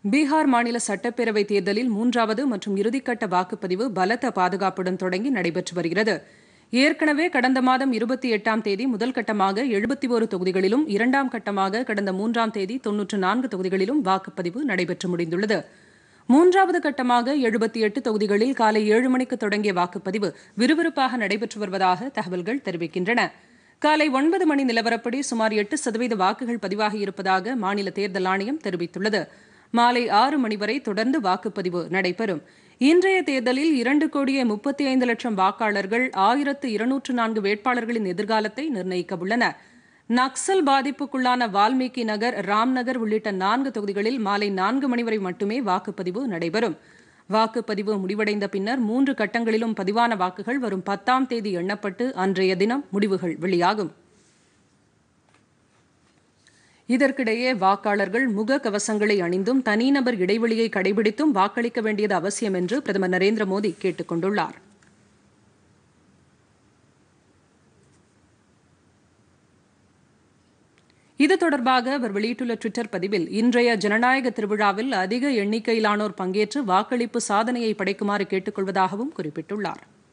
பீகார் மாநில சட்டப்பேரவைத் தேர்தலில் மூன்றாவது மற்றும் இறுதிக்கட்ட வாக்குப்பதிவு பலத்த பாதுகாப்புடன் தொடங்கி நடைபெற்று வருகிறது ஏற்கனவே கடந்த மாதம் இருபத்தி எட்டாம் தேதி முதல் கட்டமாக எழுபத்தி ஒரு தொகுதிகளிலும் இரண்டாம் கட்டமாக கடந்த மூன்றாம் தேதி தொன்னூற்று நான்கு தொகுதிகளிலும் வாக்குப்பதிவு நடைபெற்று முடிந்துள்ளது மூன்றாவது கட்டமாக எழுபத்தி எட்டு தொகுதிகளில் காலை ஏழு மணிக்கு தொடங்கிய வாக்குப்பதிவு விறுவிறுப்பாக நடைபெற்று வருவதாக தகவல்கள் தெரிவிக்கின்றன காலை ஒன்பது மணி நிலவரப்படி சுமார் எட்டு சதவீத வாக்குகள் பதிவாகி இருப்பதாக மாநில தேர்தல் ஆணையம் தெரிவித்துள்ளது மாலை ஆறு மணி வரை தொடர்ந்து வாக்குப்பதிவு நடைபெறும் இன்றைய தேர்தலில் இரண்டு கோடியே முப்பத்தி ஐந்து லட்சம் வாக்காளர்கள் ஆயிரத்து இருநூற்று நான்கு வேட்பாளர்களின் எதிர்காலத்தை நிர்ணயிக்க உள்ளனர் நக்சல் பாதிப்புக்குள்ளான வால்மீகி நகர் ராம்நகர் உள்ளிட்ட நான்கு தொகுதிகளில் மாலை நான்கு மணி வரை மட்டுமே வாக்குப்பதிவு நடைபெறும் வாக்குப்பதிவு முடிவடைந்த பின்னர் மூன்று கட்டங்களிலும் பதிவான வாக்குகள் வரும் பத்தாம் தேதி எண்ணப்பட்டு அன்றைய தினம் முடிவுகள் வெளியாகும் இதற்கிடையே வாக்காளர்கள் முக கவசங்களை அணிந்தும் தனிநபர் இடைவெளியை கடைபிடித்தும் வாக்களிக்க வேண்டியது அவசியம் என்று பிரதமர் நரேந்திர மோடி கேட்டுக் கொண்டுள்ளார் இது தொடர்பாக அவர் வெளியிட்டுள்ள டுவிட்டர் பதிவில் இன்றைய ஜனநாயக திருவிழாவில் அதிக எண்ணிக்கையிலானோர் பங்கேற்று வாக்களிப்பு சாதனையை படைக்குமாறு கேட்டுக் கொள்வதாகவும் குறிப்பிட்டுள்ளார்